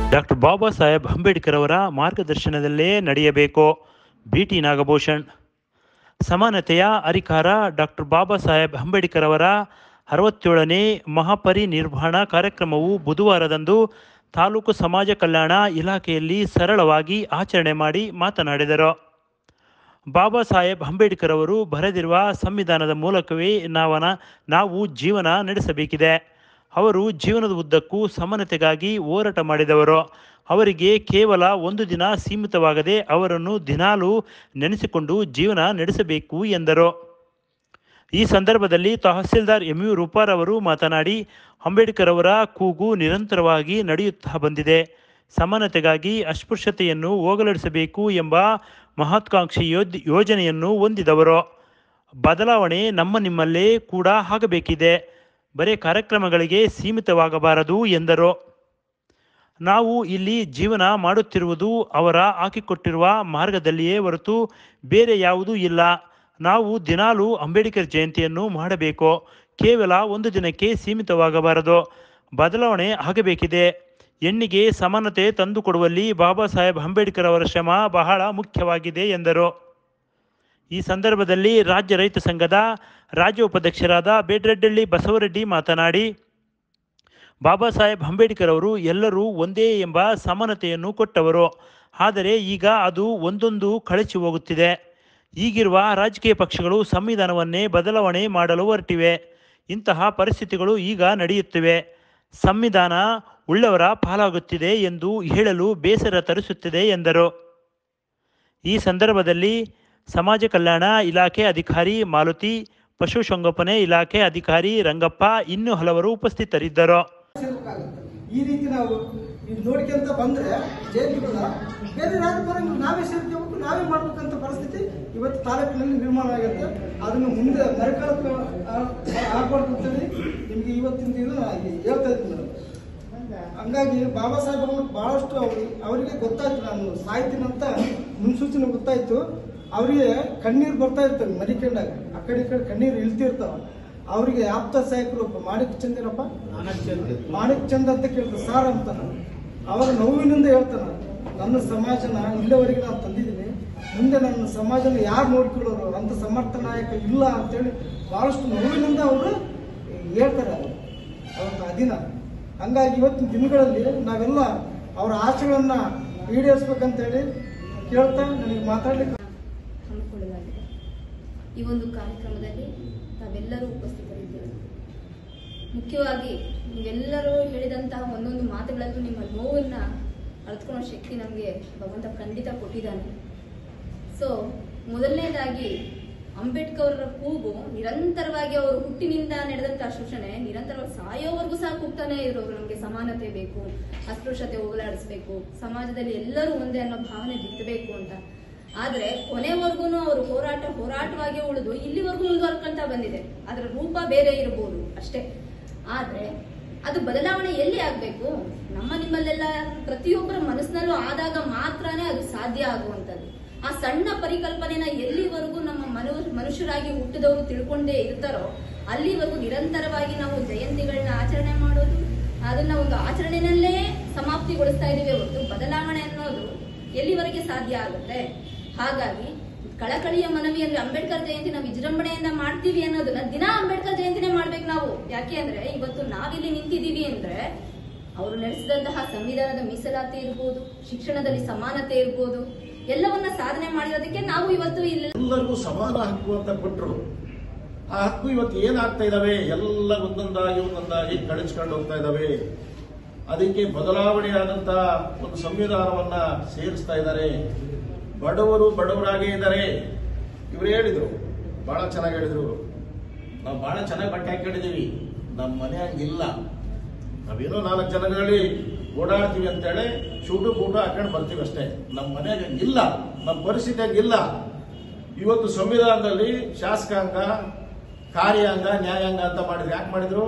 Doctor ಬಾಬಾ ಸಾಹೇಬ್ ಅಂಬೇಡ್ಕರ್ ಅವರ ಮಾರ್ಗದರ್ಶನದಲ್ಲೇ ನಡೆಯಬೇಕು B T Nagabhushan ಸಮಾನತೆಯ ಅಧಿಕಾರ ಡಾಕ್ಟರ್ ಬಾಬಾ ಸಾಹೇಬ್ ಅಂಬೇಡ್ಕರ್ ಅವರ ಅರವತ್ತೇಳನೇ ಮಹಾಪರಿನಿರ್ವಾಣ ಕಾರ್ಯಕ್ರಮವು ಬುಧವಾರದಂದು ತಾಲೂಕು ಸಮಾಜ ಕಲ್ಯಾಣ ಇಲಾಖೆಯಲ್ಲಿ ಸರಳವಾಗಿ ಆಚರಣೆ ಮಾಡಿ ಮಾತನಾಡಿದರು ಬಾಬಾ ಸಾಹೇಬ್ ಅಂಬೇಡ್ಕರ್ ಅವರು ಬರೆದಿರುವ ಸಂವಿಧಾನದ ಮೂಲಕವೇ ನಾವನ ನಾವು ಜೀವನ ನಡೆಸಬೇಕಿದೆ ಅವರು ಜೀವನದ ಉದ್ದಕ್ಕೂ ಸಮಾನತೆಗಾಗಿ ಹೋರಾಟ ಮಾಡಿದವರು ಅವರಿಗೆ ಕೇವಲ ಒಂದು ದಿನ ಸೀಮಿತವಾಗದೆ ಅವರನ್ನು ದಿನಾಲೂ ನೆನೆಸಿಕೊಂಡು ಜೀವನ ನಡೆಸಬೇಕು ಎಂದರು ಈ ಸಂದರ್ಭದಲ್ಲಿ ತಹಸೀಲ್ದಾರ್ ಎಂ ಯು ರೂಪಾರ್ ಅವರು ಮಾತನಾಡಿ ಅಂಬೇಡ್ಕರ್ ಅವರ ಕೂಗು ನಿರಂತರವಾಗಿ ನಡೆಯುತ್ತಾ ಬಂದಿದೆ ಸಮಾನತೆಗಾಗಿ ಅಸ್ಪೃಶ್ಯತೆಯನ್ನು ಹೋಗಲಾಡಿಸಬೇಕು ಎಂಬ ಮಹತ್ವಾಕಾಂಕ್ಷಿ ಯೋಜ್ ಯೋಜನೆಯನ್ನು ಹೊಂದಿದವರು ಬದಲಾವಣೆ ನಮ್ಮ ನಿಮ್ಮಲ್ಲೇ ಕೂಡ ಆಗಬೇಕಿದೆ ಬರೀ ಕಾರ್ಯಕ್ರಮಗಳಿಗೆ ಸೀಮಿತವಾಗಬಾರದು ಎಂದರು ನಾವು ಇಲ್ಲಿ ಜೀವನ ಮಾಡುತ್ತಿರುವುದು ಅವರ ಹಾಕಿಕೊಟ್ಟಿರುವ ಮಾರ್ಗದಲ್ಲಿಯೇ ಹೊರತು ಬೇರೆ ಯಾವುದೂ ಇಲ್ಲ ನಾವು ದಿನಾಲೂ ಅಂಬೇಡ್ಕರ್ ಜಯಂತಿಯನ್ನು ಮಾಡಬೇಕು ಕೇವಲ ಒಂದು ದಿನಕ್ಕೆ ಸೀಮಿತವಾಗಬಾರದು ಬದಲಾವಣೆ ಆಗಬೇಕಿದೆ ಹೆಣ್ಣಿಗೆ ಸಮಾನತೆ ತಂದುಕೊಡುವಲ್ಲಿ ಬಾಬಾ ಸಾಹೇಬ್ ಅಂಬೇಡ್ಕರ್ ಅವರ ಶ್ರಮ ಬಹಳ ಮುಖ್ಯವಾಗಿದೆ ಎಂದರು ಈ ಸಂದರ್ಭದಲ್ಲಿ ರಾಜ್ಯ ರೈತ ಸಂಘದ ರಾಜ್ಯ ಉಪಾಧ್ಯಕ್ಷರಾದ ಬೇಡ್ರೆಡ್ಡಳ್ಳಿ ಬಸವರೆಡ್ಡಿ ಮಾತನಾಡಿ ಬಾಬಾ ಸಾಹೇಬ್ ಅಂಬೇಡ್ಕರ್ ಅವರು ಎಲ್ಲರೂ ಒಂದೇ ಎಂಬ ಸಮಾನತೆಯನ್ನು ಕೊಟ್ಟವರು ಆದರೆ ಈಗ ಅದು ಒಂದೊಂದು ಕಳಚಿ ಹೋಗುತ್ತಿದೆ ಈಗಿರುವ ರಾಜಕೀಯ ಪಕ್ಷಗಳು ಸಂವಿಧಾನವನ್ನೇ ಬದಲಾವಣೆ ಮಾಡಲು ಹೊರಟಿವೆ ಇಂತಹ ಪರಿಸ್ಥಿತಿಗಳು ಈಗ ನಡೆಯುತ್ತಿವೆ ಸಂವಿಧಾನ ಉಳ್ಳವರ ಪಾಲಾಗುತ್ತಿದೆ ಎಂದು ಹೇಳಲು ಬೇಸರ ತರಿಸುತ್ತಿದೆ ಎಂದರು ಈ ಸಂದರ್ಭದಲ್ಲಿ ಸಮಾಜ ಕಲ್ಯಾಣ ಇಲಾಖೆ ಅಧಿಕಾರಿ ಮಾಲತಿ ಪಶುಸಂಗೋಪನೆ ಇಲಾಖೆ ಅಧಿಕಾರಿ ರಂಗಪ್ಪ ಇನ್ನೂ ಹಲವರು ಉಪಸ್ಥಿತರಿದ್ದರು ಸೇರ್ಬೇಕಾಗುತ್ತೆ ಈ ರೀತಿ ನಾವು ಇದು ನೋಡ್ಕೊಂತ ಬಂದ್ರೆ ಜೈಲಿಗಳ ಬೇರೆ ಯಾರು ಬರಂಗಿಲ್ಲ ನಾವೇ ಸೇರ್ಕೋಬೇಕು ನಾವೇ ಮಾಡ್ಬೇಕಂತ ಪರಿಸ್ಥಿತಿ ಇವತ್ತು ತಾಲೂಕಿನಲ್ಲಿ ನಿರ್ಮಾಣ ಆಗುತ್ತೆ ಅದನ್ನು ಮುಂದೆ ಮರುಕಳಕ್ಕೆ ಆಗ್ಬಾರ್ದು ಅಂತೇಳಿ ನಿಮ್ಗೆ ಇವತ್ತಿನ ದಿನ ಹೇಳ್ತಾ ಇದ್ದೀನಿ ನಾನು ಹಂಗಾಗಿ ಬಾಬಾ ಸಾಹೇಬ್ ಅವರು ಬಹಳಷ್ಟು ಅವ್ರು ಅವರಿಗೆ ಗೊತ್ತಾಯ್ತು ನಾನು ಸಾಯ್ತೀನಿ ಅಂತ ಮುನ್ಸೂಚನೆ ಗೊತ್ತಾಯ್ತು ಅವರಿಗೆ ಕಣ್ಣೀರು ಬರ್ತಾ ಇರ್ತವೆ ಮರಿಕೊಂಡಾಗ ಆ ಕಡೆ ಈ ಕಡೆ ಕಣ್ಣೀರು ಇಳ್ತಿರ್ತಾವ ಅವರಿಗೆ ಆಪ್ತ ಸಹಾಯಕರು ಒಬ್ಬ ಮಾಣಿಕ್ ಚಂದಿರಪ್ಪ ಮಾಣಿಕ್ ಚಂದ್ ಅಂತ ಕೇಳ್ತಾರೆ ಸಾರ್ ಅಂತಾನ ಅವರ ನೋವಿನಿಂದ ಹೇಳ್ತಾನ ನನ್ನ ಸಮಾಜನ ಇಲ್ಲಿವರೆಗೆ ನಾನು ತಂದಿದ್ದೀನಿ ಮುಂದೆ ನನ್ನ ಸಮಾಜನ ಯಾರು ನೋಡ್ಕೊಳ್ಳೋರು ಅಂತ ಸಮರ್ಥ ನಾಯಕ ಇಲ್ಲ ಅಂತೇಳಿ ಬಹಳಷ್ಟು ನೋವಿನಿಂದ ಅವರು ಹೇಳ್ತಾರೆ ಅವರು ಅವತ್ತು ಆ ದಿನ ಹಂಗಾಗಿ ಇವತ್ತಿನ ದಿನಗಳಲ್ಲಿ ನಾವೆಲ್ಲ ಅವರ ಆಶೆಗಳನ್ನ ಈಡೇರಿಸ್ಬೇಕಂತೇಳಿ ಕೇಳ್ತಾ ನನಗೆ ಮಾತಾಡ್ಲಿಕ್ಕೆ ಹಮ್ಮಿಕೊಳ್ಳಲಾಗಿದೆ ಈ ಒಂದು ಕಾರ್ಯಕ್ರಮದಲ್ಲಿ ನಾವೆಲ್ಲರೂ ಉಪಸ್ಥಿತರಿದ್ದೇವೆ ಮುಖ್ಯವಾಗಿ ನೀವೆಲ್ಲರೂ ಹೇಳಿದಂತಹ ಒಂದೊಂದು ಮಾತುಗಳಲ್ಲೂ ನಿಮ್ಮ ನೋವನ್ನ ಅರ್ಥಕೊಳ್ಳೋ ಶಕ್ತಿ ನಮಗೆ ಭಗವಂತ ಖಂಡಿತ ಕೊಟ್ಟಿದ್ದಾನೆ ಸೊ ಮೊದಲನೇದಾಗಿ ಅಂಬೇಡ್ಕರ್ ಅವರ ಕೂಗು ನಿರಂತರವಾಗಿ ಅವರು ಹುಟ್ಟಿನಿಂದ ನಡೆದಂತಹ ಶೋಷಣೆ ನಿರಂತರವಾಗಿ ಸಾಯೋವರೆಗೂ ಸಹ ಕೂಗ್ತಾನೆ ಇದ್ರು ಅವರು ನಮಗೆ ಸಮಾನತೆ ಬೇಕು ಅಸ್ಪೃಶ್ಯತೆ ಹೋಗಲಾಡಿಸ್ಬೇಕು ಸಮಾಜದಲ್ಲಿ ಎಲ್ಲರೂ ಒಂದೇ ಅನ್ನೋ ಭಾವನೆ ಬಿತ್ತಬೇಕು ಅಂತ ಆದ್ರೆ ಕೊನೆವರೆಗೂ ಅವರು ಹೋರಾಟ ಹೋರಾಟವಾಗಿ ಉಳಿದು ಇಲ್ಲಿವರೆಗೂ ಮುಂದುವರ್ಕೊಂತ ಬಂದಿದೆ ಅದರ ರೂಪ ಬೇರೆ ಇರಬಹುದು ಅಷ್ಟೇ ಆದ್ರೆ ಅದು ಬದಲಾವಣೆ ಎಲ್ಲಿ ಆಗ್ಬೇಕು ನಮ್ಮ ನಿಮ್ಮಲ್ಲೆಲ್ಲ ಪ್ರತಿಯೊಬ್ಬರ ಮನಸ್ಸಿನಲ್ಲೂ ಆದಾಗ ಮಾತ್ರನೇ ಅದು ಸಾಧ್ಯ ಆಗುವಂತದ್ದು ಆ ಸಣ್ಣ ಪರಿಕಲ್ಪನೆನ ಎಲ್ಲಿವರೆಗೂ ನಮ್ಮ ಮನು ಮನುಷ್ಯರಾಗಿ ಹುಟ್ಟಿದವರು ತಿಳ್ಕೊಂಡೇ ಇರ್ತಾರೋ ಅಲ್ಲಿವರೆಗೂ ನಿರಂತರವಾಗಿ ನಾವು ಜಯಂತಿಗಳನ್ನ ಆಚರಣೆ ಮಾಡೋದು ಅದನ್ನ ಒಂದು ಆಚರಣೆನಲ್ಲೇ ಸಮಾಪ್ತಿಗೊಳಿಸ್ತಾ ಇದೀವಿ ಹೊರತು ಬದಲಾವಣೆ ಅನ್ನೋದು ಎಲ್ಲಿವರೆಗೆ ಸಾಧ್ಯ ಆಗುತ್ತೆ ಹಾಗಾಗಿ ಕಳಕಳಿಯ ಮನವಿ ಅಂದ್ರೆ ಅಂಬೇಡ್ಕರ್ ಜಯಂತಿ ನಾವು ವಿಜೃಂಭಣೆಯಿಂದ ಮಾಡ್ತೀವಿ ಅನ್ನೋದನ್ನ ದಿನ ಅಂಬೇಡ್ಕರ್ ಜಯಂತಿನೇ ಮಾಡ್ಬೇಕು ನಾವು ಯಾಕೆ ಅಂದ್ರೆ ಇವತ್ತು ನಾವಿಲ್ಲಿ ನಿಂತಿದೀವಿ ಅಂದ್ರೆ ಅವರು ನಡೆಸಿದಂತಹ ಸಂವಿಧಾನದ ಮೀಸಲಾತಿ ಇರ್ಬೋದು ಶಿಕ್ಷಣದಲ್ಲಿ ಸಮಾನತೆ ಇರ್ಬೋದು ಎಲ್ಲವನ್ನ ಸಾಧನೆ ಮಾಡಿರೋದಕ್ಕೆ ನಾವು ಇವತ್ತು ಇಲ್ಲಿ ಎಲ್ಲರಿಗೂ ಸಮಾನ ಹಕ್ಕು ಅಂತ ಕೊಟ್ಟರು ಆ ಹಕ್ಕು ಇವತ್ತು ಏನಾಗ್ತಾ ಇದಾವೆ ಎಲ್ಲ ಒಂದೊಂದಾಗಿ ಒಂದೊಂದಾಗಿ ಕಳಿಸ್ಕೊಂಡು ಹೋಗ್ತಾ ಇದಾವೆ ಅದಕ್ಕೆ ಬದಲಾವಣೆಯಾದಂತ ಒಂದು ಸಂವಿಧಾನವನ್ನ ಸೇರಿಸ್ತಾ ಇದ್ದಾರೆ ಬಡವರು ಬಡವರಾಗೇ ಇದ್ದಾರೆ ಇವರು ಹೇಳಿದ್ರು ಬಹಳ ಚೆನ್ನಾಗಿ ಹೇಳಿದ್ರು ಇವರು ನಾವು ಬಹಳ ಚೆನ್ನಾಗಿ ಬಟ್ಟೆ ಹಾಕೊಂಡಿದೀವಿ ನಮ್ಮ ಮನೆ ಹಂಗಿಲ್ಲ ನಾವೇನೋ ನಾಲ್ಕು ಜನಗಳಲ್ಲಿ ಓಡಾಡ್ತೀವಿ ಅಂತೇಳಿ ಚೂಟು ಬೂಟು ಹಾಕೊಂಡು ಬರ್ತೀವಿ ಅಷ್ಟೇ ನಮ್ಮ ಮನೆಯಾಗ ಇಲ್ಲ ನಮ್ಮ ಪರಿಸ್ಥಿತಿ ಹಂಗಿಲ್ಲ ಇವತ್ತು ಸಂವಿಧಾನದಲ್ಲಿ ಶಾಸಕಾಂಗ ಕಾರ್ಯಾಂಗ ನ್ಯಾಯಾಂಗ ಅಂತ ಮಾಡಿದ್ರು ಯಾಕೆ ಮಾಡಿದ್ರು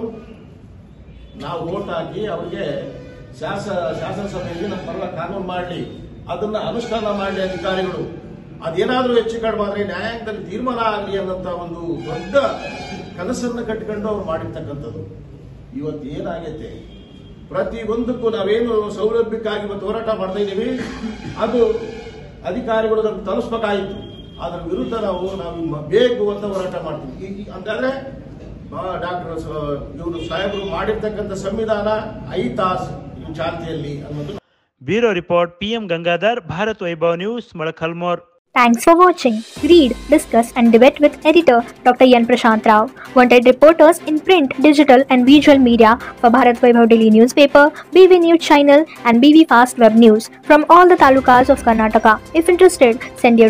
ನಾವು ಓಟ್ ಹಾಕಿ ಅವ್ರಿಗೆ ಶಾಸ ಶಾಸನಸಭೆಯಲ್ಲಿ ನಮ್ಮ ಪರವಾಗಿ ಕಾನೂನು ಮಾಡಲಿ ಅದನ್ನ ಅನುಷ್ಠಾನ ಮಾಡಲಿ ಅಧಿಕಾರಿಗಳು ಅದೇನಾದ್ರೂ ಹೆಚ್ಚು ಕಡಿಮೆ ಆದ್ರೆ ನ್ಯಾಯಾಂಗದಲ್ಲಿ ತೀರ್ಮಾನ ಆಗಲಿ ಅನ್ನೋಂಥ ಒಂದು ದೊಡ್ಡ ಕನಸನ್ನು ಕಟ್ಟಿಕೊಂಡು ಅವ್ರು ಮಾಡಿರ್ತಕ್ಕಂಥದ್ದು ಇವತ್ತು ಏನಾಗೈತೆ ಪ್ರತಿ ಒಂದಕ್ಕೂ ನಾವೇನು ಸೌಲಭ್ಯಕ್ಕಾಗಿ ಇವತ್ತು ಹೋರಾಟ ಮಾಡ್ತಾ ಇದ್ದೀವಿ ಅದು ಅಧಿಕಾರಿಗಳು ನಮ್ಗೆ ತಲುಪಿಸ್ಬೇಕಾಗಿತ್ತು ಅದರ ವಿರುದ್ಧ ನಾವು ನಾವು ಮ- ಬೇಕು ಅಂತ ಹೋರಾಟ ಮಾಡ್ತೀವಿ ಈ- ಈ- ಅಂತಂದ್ರೆ ಡಾಕ್ಟರ್ ಇವರು ಸಾಹೇಬರು ಮಾಡಿರ್ತಕ್ಕಂಥ ಸಂವಿಧಾನ ಐತಾಸ್ ಇದು ಚಾಲ್ತಿಯಲ್ಲಿ ಅನ್ನೋದು bureau report P M Gangadhar Bharat Vaibhav news Molakalmuru Thanks for watching. Read, discuss, and debate with editor Dr. Yan Prashant Rao. Wanted reporters in print, digital, and visual media for Bharat Vaibhav Daily newspaper, BV News channel, and BV Fast Web News from all the talukas of Karnataka. If interested, send your